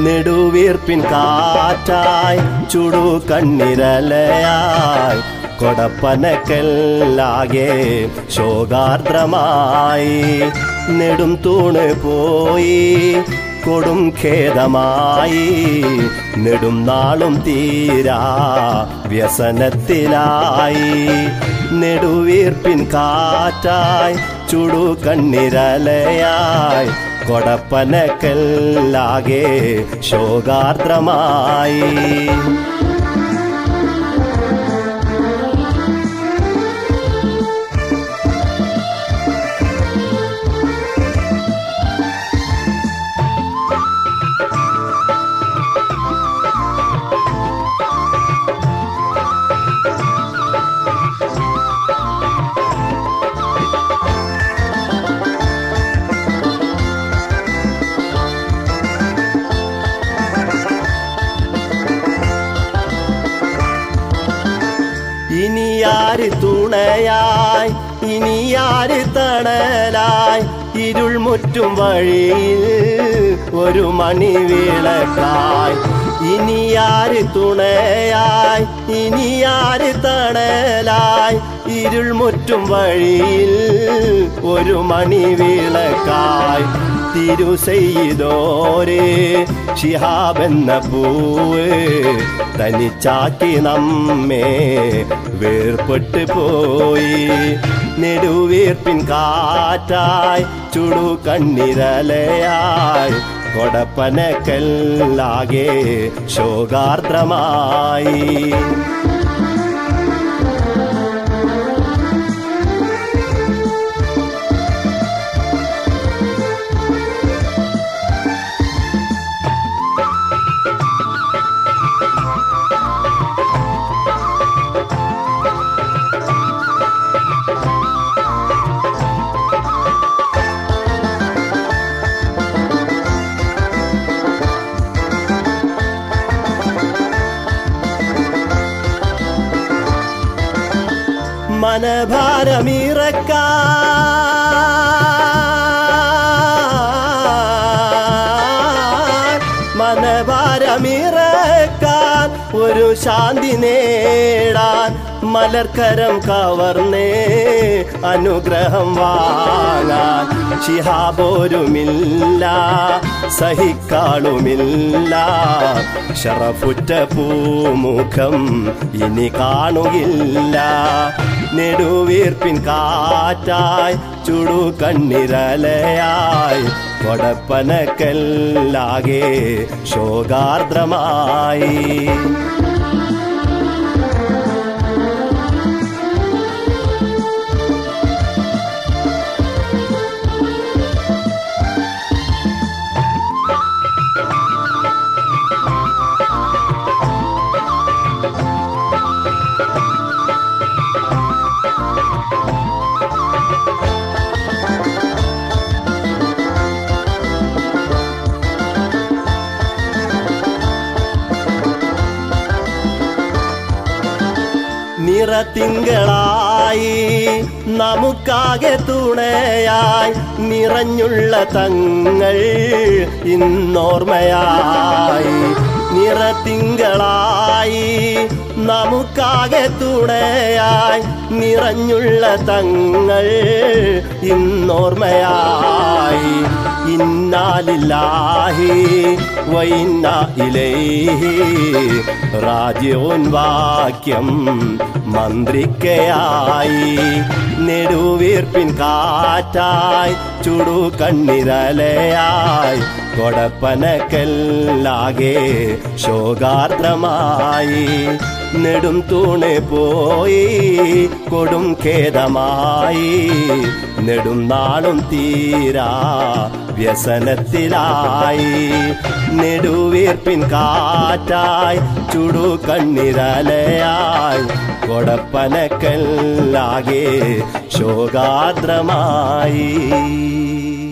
നെടുവീർപ്പിൻ കാറ്റായി ചുടു കണ്ണിരലയായി കൊടപ്പനക്കല്ലാകെ ശോകാർദ്രമായി നെടും തൂണ് പോയി കൊടും ഖേദമായി നെടും നാളും തീരാ വ്യസനത്തിലായി നെടുവീർപ്പിൻ കാറ്റായി ചുടു കണ്ണിരലയായി കൊടപ്പനക്കല്ലാകെ ശോകാർദ്രമായി ഇനിയാര് തുണയായി ഇനിയാര് തണലായി ഇരുൾ മുറ്റും വഴിയിൽ ഒരു മണിവിളക്കായി ഇനിയാര് തുണയായി ഇനിയാര് തണലായി ഇരുൾ മുറ്റും വഴിയിൽ ഒരു മണിവിളക്കായി തിരുസെയ്തോരേ ഷിഹാബെന്ന പൂവ് തനിച്ചാക്കി നമ്മെ വേർപെട്ട് പോയി നെടുവീർപ്പിൻ കാറ്റായി ചുടു കണ്ണിരലയായി കൊടപ്പനക്കല്ലാകെ ശോകാർദ്രമായി മനഭാരമിറക്കാൻ മനഭാരമിറക്കാൻ ഒരു ശാന്തി നേടാൻ മലർക്കരം കവർന്നേ അനുഗ്രഹം വാങ്ങാൻ ശിഹാബോരുമില്ല സഹിക്കാളുമില്ല ഷറഫുറ്റ പൂമുഖം ഇനി കാണുകില്ല നെടുവീർപ്പിൻ കാറ്റായി ചുടു കണ്ണിരലയായി കൊടപ്പനക്കല്ലാകെ ശോകാർദ്രമായി നിറത്തിങ്കളായി നമുക്കാകെ തുണയായി നിറഞ്ഞുള്ള തങ്ങൾ ഇന്നോർമ്മയായി നിറത്തിങ്കളായി നമുക്കാകെ തുണയായി നിറഞ്ഞുള്ള തങ്ങൾ ഇന്നോർമ്മയായി ഇന്നാലില്ലാഹി വൈന്ന ഇലൈഹി റാജിയോൻ വാക്യം മന്ത്രിക്കയായി നെടുവീർപ്പിൻ കാറ്റായി ചുടു കണ്ണിരലയായി കൊടപ്പനക്കല്ലാകെ ശോകാർദ്രമായി നെടും തൂണ് പോയി കൊടും ഖേദമായി നെടും നാളും തീരാ വ്യസനത്തിലായി നെടുവീർപ്പിൻ കാറ്റായി ചുടു കണ്ണിരലയായി കൊടപ്പനക്കല്ലാകെ ശോകാദ്രമായി